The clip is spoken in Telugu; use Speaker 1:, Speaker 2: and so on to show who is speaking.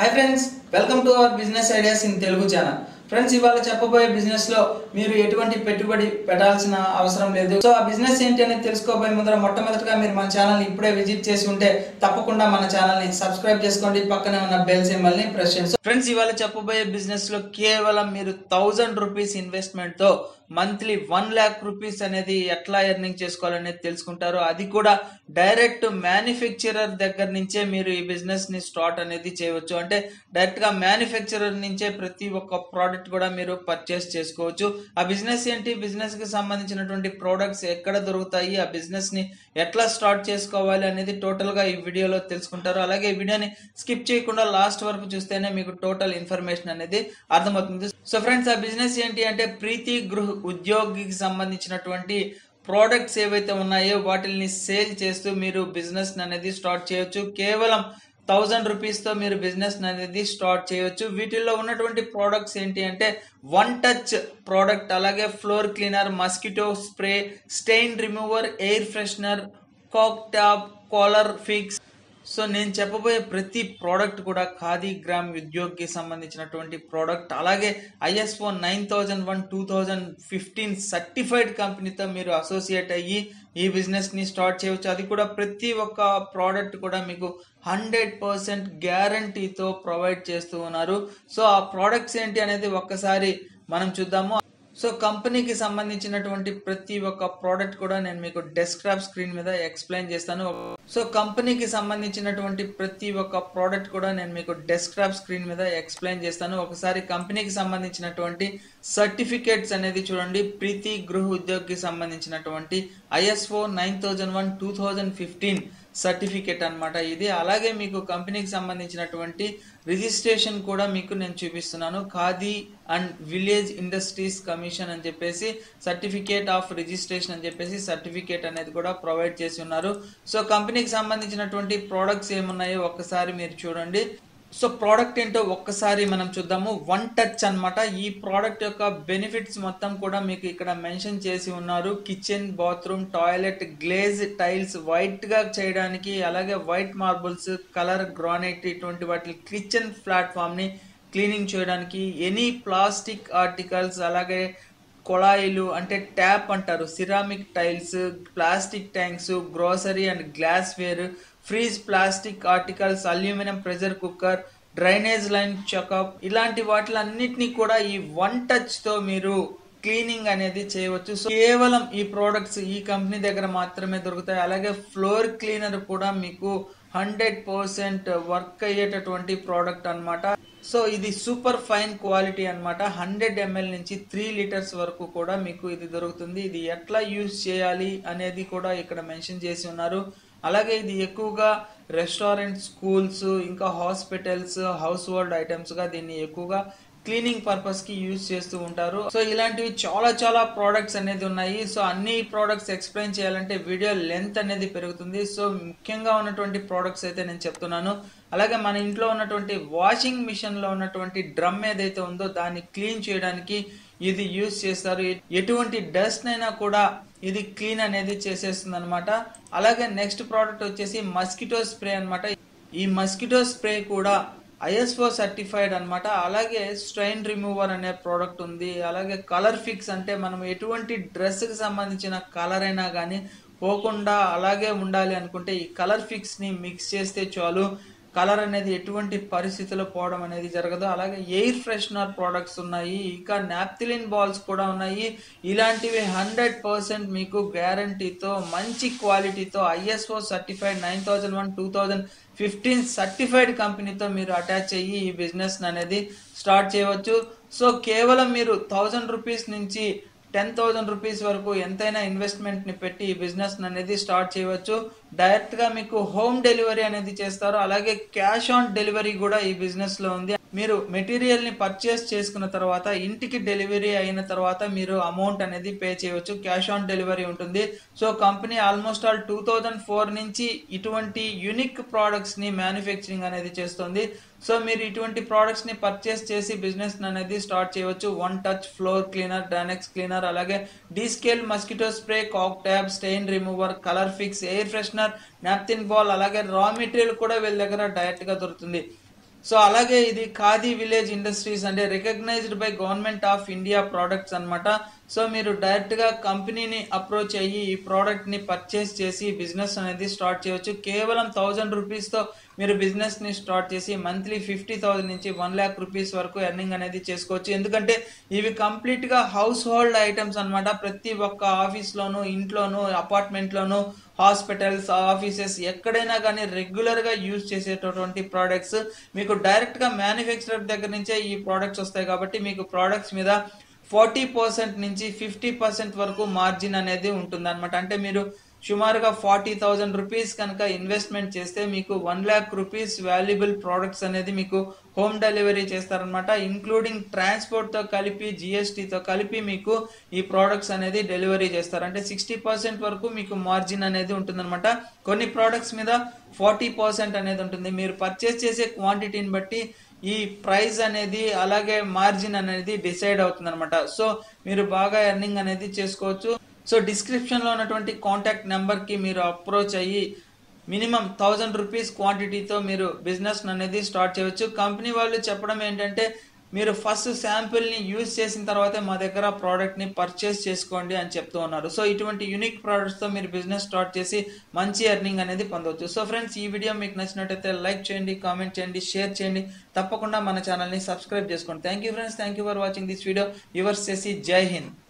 Speaker 1: hi friends welcome to our business ideas in Telugu channel friends ఇవాళ చెప్పబోయే బిజినెస్ లో మీరు ఎటువంటి పెట్టుబడి పెట్టాల్సిన అవసరం లేదు సో ఆ బిజినెస్ ఏంటి అనేది తెలుసుకోబోయే ముందర మొట్టమొదటిగా మీరు మన ఛానల్ ఇప్పుడే విజిట్ చేసి ఉంటే తప్పకుండా మన ఛానల్ ని సబ్స్క్రైబ్ చేసుకోండి పక్కనే ఉన్న బెల్ సింబల్ ని ప్రెస్ చేయండి ఫ్రెండ్స్ ఇవాళ చెప్పబోయే బిజినెస్ లో కేవలం మీరు థౌజండ్ రూపీస్ ఇన్వెస్ట్మెంట్ తో మంత్లీ వన్ ల్యాక్ రూపీస్ అనేది ఎట్లా ఎర్నింగ్ చేసుకోవాలనేది తెలుసుకుంటారు అది కూడా డైరెక్ట్ మ్యానుఫ్యాక్చరర్ దగ్గర నుంచే మీరు ఈ బిజినెస్ ని స్టార్ట్ అనేది చేయవచ్చు అంటే డైరెక్ట్ గా మ్యానుఫ్యాక్చరర్ నుంచే ప్రతి ఒక్క ప్రోడక్ట్ కూడా మీరు పర్చేస్ చేసుకోవచ్చు ఆ బిజినెస్ ఏంటి బిజినెస్ కి సంబంధించినటువంటి ప్రోడక్ట్స్ ఎక్కడ దొరుకుతాయి ఆ బిజినెస్ ని ఎట్లా స్టార్ట్ చేసుకోవాలి అనేది టోటల్ గా ఈ వీడియోలో తెలుసుకుంటారు అలాగే ఈ వీడియోని స్కిప్ చేయకుండా లాస్ట్ వరకు చూస్తేనే మీకు టోటల్ ఇన్ఫర్మేషన్ అనేది అర్థమవుతుంది సో ఫ్రెండ్స్ ఆ బిజినెస్ ఏంటి అంటే ప్రీతి గృహ ఉద్యోగికి సంబంధించినటువంటి ప్రోడక్ట్స్ ఏవైతే ఉన్నాయో వాటిని సేల్ చేస్తూ మీరు బిజినెస్ అనేది స్టార్ట్ చేయొచ్చు కేవలం థౌజండ్ రూపీస్ తో మీరు బిజినెస్ అనేది స్టార్ట్ చేయొచ్చు వీటిల్లో ఉన్నటువంటి ప్రోడక్ట్స్ ఏంటి అంటే వన్ టచ్ ప్రోడక్ట్ అలాగే floor cleaner mosquito spray stain remover air freshener cock top collar fix so నేను చెప్పబోయే ప్రతి ప్రోడక్ట్ కూడా ఖాదీ గ్రామ్ ఉద్యోగ్కి సంబంధించినటువంటి ప్రోడక్ట్ అలాగే ISO nine thousand one two thousand fifteen certified కంపెనీతో మీరు అసోసియేట్ అయ్యి ఈ బిజినెస్ ని స్టార్ట్ చేయవచ్చు అది కూడా ప్రతి ఒక్క ప్రోడక్ట్ కూడా మీకు హండ్రెడ్ పర్సెంట్ గ్యారంటీతో ప్రొవైడ్ చేస్తూ ఉన్నారు సో ఆ ప్రోడక్ట్స్ ఏంటి అనేది ఒక్కసారి మనం చూద్దాము సో కంపెనీకి సంబంధించినటువంటి ప్రతి ఒక్క ప్రోడక్ట్ కూడా నేను మీకు డెస్క్టాప్ స్క్రీన్ మీద ఎక్స్ప్లెయిన్ చేస్తాను సో కంపెనీకి సంబంధించినటువంటి ప్రతి ఒక్క ప్రోడక్ట్ కూడా నేను మీకు డెస్క్టాప్ స్క్రీన్ మీద ఎక్స్ప్లెయిన్ చేస్తాను ఒకసారి కంపెనీకి సంబంధించినటువంటి సర్టిఫికేట్స్ అనేది చూడండి ప్రీతి గృహ ఉద్యోగికి సంబంధించినటువంటి ISO nine thousand one two thousand fifteen certificate అనమాట ఇది అలాగే మీకు కంపెనీకి సంబంధించినటువంటి రిజిస్ట్రేషన్ కూడా మీకు నేను చూపిస్తున్నాను Khadi and village industries commission అని చెప్పేసి సర్టిఫికేట్ ఆఫ్ రిజిస్ట్రేషన్ అని చెప్పేసి సర్టిఫికేట్ అనేది కూడా ప్రొవైడ్ చేసి ఉన్నారు సో కంపెనీకి సంబంధించినటువంటి ప్రోడక్ట్స్ ఏమున్నాయో ఒక్కసారి మీరు చూడండి సో ప్రోడక్ట్ ఏంటో ఒక్కసారి మనం చూద్దాము వన్ టచ్ అన్నమాట ఈ ప్రోడక్ట్ యొక్క బెనిఫిట్స్ మొత్తం కూడా మీకు ఇక్కడ మెన్షన్ చేసి ఉన్నారు kitchen bathroom toilet glaze tiles white గా చేయడానికి అలాగే వైట్ మార్బుల్స్ కలర్ గ్రానైట్ ఇటువంటి వాటి కిచెన్ ప్లాట్ఫామ్ ని క్లీనింగ్ చేయడానికి ఎనీ ప్లాస్టిక్ ఆర్టికల్స్ అలాగే కొళాయిలు అంటే ట్యాప్ అంటారు ceramic tiles plastic tanks grocery and glassware fridge plastic articles aluminium pressure cooker drainage line checkup ఇలాంటి వాటిలన్నిటినీ కూడా ఈ వన్ టచ్ తో మీరు క్లీనింగ్ అనేది చేయవచ్చు సో కేవలం ఈ ప్రోడక్ట్స్ ఈ కంపెనీ దగ్గర మాత్రమే దొరుకుతాయి అలాగే ఫ్లోర్ క్లీనర్ కూడా మీకు హండ్రెడ్ పర్సెంట్ వర్క్ అయ్యేటటువంటి ప్రోడక్ట్ అన్నమాట సో ఇది సూపర్ ఫైన్ క్వాలిటీ అన్నమాట హండ్రెడ్ ఎంఎల్ నుంచి త్రీ లీటర్స్ వరకు కూడా మీకు ఇది దొరుకుతుంది ఇది ఎట్లా యూజ్ చేయాలి అనేది కూడా ఇక్కడ మెన్షన్ చేసి ఉన్నారు అలాగే ఇది ఎక్కువగా రెస్టారెంట్ స్కూల్స్ ఇంకా హాస్పిటల్స్ హౌస్ హోల్డ్ ఐటమ్స్ గా దీన్ని ఎక్కువగా క్లీనింగ్ పర్పస్ కి యూజ్ చేస్తూ ఉంటారు సో ఇలాంటివి చాలా చాలా ప్రోడక్ట్స్ అనేది ఉన్నాయి సో అన్ని ప్రోడక్ట్స్ ఎక్స్ప్లెయిన్ చేయాలంటే వీడియో లెంత్ అనేది పెరుగుతుంది సో ముఖ్యంగా ఉన్నటువంటి ప్రోడక్ట్స్ అయితే నేను చెప్తున్నాను అలాగే మన ఇంట్లో ఉన్నటువంటి వాషింగ్ మిషన్ లో ఉన్నటువంటి డ్రమ్ ఏదైతే ఉందో దాన్ని క్లీన్ చేయడానికి ఇది యూజ్ చేస్తారు ఎటువంటి డస్ట్ అయినా కూడా ఇది క్లీన్ అనేది చేసేస్తుంది అనమాట అలాగే నెక్స్ట్ ప్రోడక్ట్ వచ్చేసి మస్కిటో స్ప్రే అనమాట ఈ మస్కిటో స్ప్రే కూడా ఐఎస్ఓ సర్టిఫైడ్ అనమాట అలాగే స్ట్రైన్ రిమూవర్ అనే ప్రోడక్ట్ ఉంది అలాగే కలర్ ఫిక్స్ అంటే మనం ఎటువంటి డ్రెస్కి సంబంధించిన కలర్ అయినా కానీ పోకుండా అలాగే ఉండాలి అనుకుంటే ఈ కలర్ ఫిక్స్ ని మిక్స్ చేస్తే చాలు కలర్ అనేది ఎటువంటి పరిస్థితిలో పోవడం అనేది జరగదు అలాగే ఎయిర్ ఫ్రెషనర్ ప్రోడక్ట్స్ ఉన్నాయి ఇంకా నాప్థిలిన్ బాల్స్ కూడా ఉన్నాయి ఇలాంటివి హండ్రెడ్ పర్సెంట్ మీకు గ్యారంటీతో మంచి క్వాలిటీతో ISO certified nine thousand one two thousand fifteen certified కంపెనీతో మీరు అటాచ్ అయ్యి ఈ బిజినెస్ అనేది స్టార్ట్ చేయవచ్చు సో కేవలం మీరు థౌజండ్ రూపీస్ నుంచి టెన్ థౌజండ్ రూపీస్ వరకు ఎంతైనా ఇన్వెస్ట్మెంట్ ని పెట్టి ఈ బిజినెస్ అనేది స్టార్ట్ చేయవచ్చు డైరెక్ట్ గా మీకు హోమ్ డెలివరీ అనేది చేస్తారు అలాగే క్యాష్ ఆన్ డెలివరీ కూడా ఈ బిజినెస్ లో ఉంది మీరు మెటీరియల్ ని పర్చేస్ చేసుకున్న తర్వాత ఇంటికి డెలివరీ అయిన తర్వాత మీరు అమౌంట్ అనేది పే చేయవచ్చు క్యాష్ ఆన్ డెలివరీ ఉంటుంది so company almost all two thousand four నుంచి ఇటువంటి యునిక్ ప్రోడక్ట్స్ ని మ్యానుఫ్యాక్చరింగ్ అనేది చేస్తుంది సో మీరు ఇటువంటి ప్రోడక్ట్స్ ని పర్చేస్ చేసి బిజినెస్ అనేది స్టార్ట్ చేయవచ్చు వన్ టచ్ ఫ్లోర్ క్లీనర్ డానెక్స్ క్లీనర్ అలాగే descale mosquito spray cock tab stain remover colour fix air freshener naphthalene ball అలాగే రా మెటీరియల్ కూడా వీళ్ళ దగ్గర డైరెక్ట్ గా దొరుకుతుంది సో అలాగే ఇది ఖాదీ విలేజ్ ఇండస్ట్రీస్ అంటే recognised by government of India products అన్నమాట సో మీరు డైరెక్ట్ గా కంపెనీని అప్రోచ్ అయ్యి ఈ ప్రోడక్ట్ ని పర్చేస్ చేసి బిజినెస్ అనేది స్టార్ట్ చేయొచ్చు కేవలం థౌజండ్ రూపీస్ తో మీరు బిజినెస్ ని స్టార్ట్ చేసి మంత్లీ ఫిఫ్టీ థౌసండ్ నుంచి వన్ ల్యాక్ రూపీస్ వరకు ఎర్నింగ్ అనేది చేసుకోవచ్చు ఎందుకంటే ఇవి కంప్లీట్ గా హౌస్ హోల్డ్ ఐటమ్స్ అన్నమాట ప్రతి ఒక్క ఆఫీస్ లోను ఇంట్లోను అపార్ట్మెంట్ లోను హాస్పిటల్స్ ఆఫీసెస్ ఎక్కడైనా కానీ రెగ్యులర్ గా యూజ్ చేసేటటువంటి ప్రోడక్ట్స్ మీకు డైరెక్ట్ గా మ్యానుఫ్యాక్చరర్ దగ్గర నుంచే ఈ ప్రోడక్ట్స్ వస్తాయి కాబట్టి మీకు ప్రోడక్ట్స్ మీద ఫార్టీ పర్సెంట్ నుంచి ఫిఫ్టీ పర్సెంట్ వరకు మార్జిన్ అనేది ఉంటుంది అనమాట అంటే మీరు సుమారుగా ఫార్టీ థౌజండ్ రూపీస్ కనుక ఇన్వెస్ట్మెంట్ చేస్తే మీకు one lakh rupees valuable products అనేది మీకు హోమ్ డెలివరీ చేస్తారనమాట ఇంక్లూడింగ్ ట్రాన్స్పోర్ట్తో కలిపి జిఎస్టీతో కలిపి మీకు ఈ ప్రోడక్ట్స్ అనేది డెలివరీ చేస్తారు అంటే సిక్స్టీ పర్సెంట్ వరకు మీకు మార్జిన్ అనేది ఉంటుందన్నమాట కొన్ని ప్రోడక్ట్స్ మీద ఫార్టీ పర్సెంట్ అనేది ఉంటుంది మీరు పర్చేస్ చేసే క్వాంటిటీని బట్టి ఈ ప్రైస్ అనేది అలాగే మార్జిన్ అనేది డిసైడ్ అవుతుంది అనమాట సో మీరు బాగా ఎర్నింగ్ అనేది చేసుకోవచ్చు సో డిస్క్రిప్షన్ లో ఉన్నటువంటి కాంటాక్ట్ నెంబర్ కి మీరు అప్రోచ్ అయ్యి మినిమం థౌజండ్ రూపీస్ క్వాంటిటీతో మీరు బిజినెస్ అనేది స్టార్ట్ చేయవచ్చు కంపెనీ వాళ్ళు చెప్పడం ఏంటంటే మీరు ఫస్ట్ శాంపిల్ ని యూజ్ చేసిన తర్వాతే మా దగ్గర ప్రోడక్ట్ ని పర్చేస్ చేసుకోండి అని చెప్తూ ఉన్నారు సో ఇటువంటి యూనిక్ ప్రోడక్ట్స్ తో మీరు బిజినెస్ స్టార్ట్ చేసి మంచి ఎర్నింగ్ అనేది పొందవచ్చు సో ఫ్రెండ్స్ ఈ వీడియో మీకు నచ్చినట్టయితే లైక్ చేయండి కామెంట్ చేయండి షేర్ చేయండి తప్పకుండా మన ఛానల్ ని సబ్స్క్రైబ్ చేసుకోండి thank you friends thank you for watching this video yours చేసి జై హింద్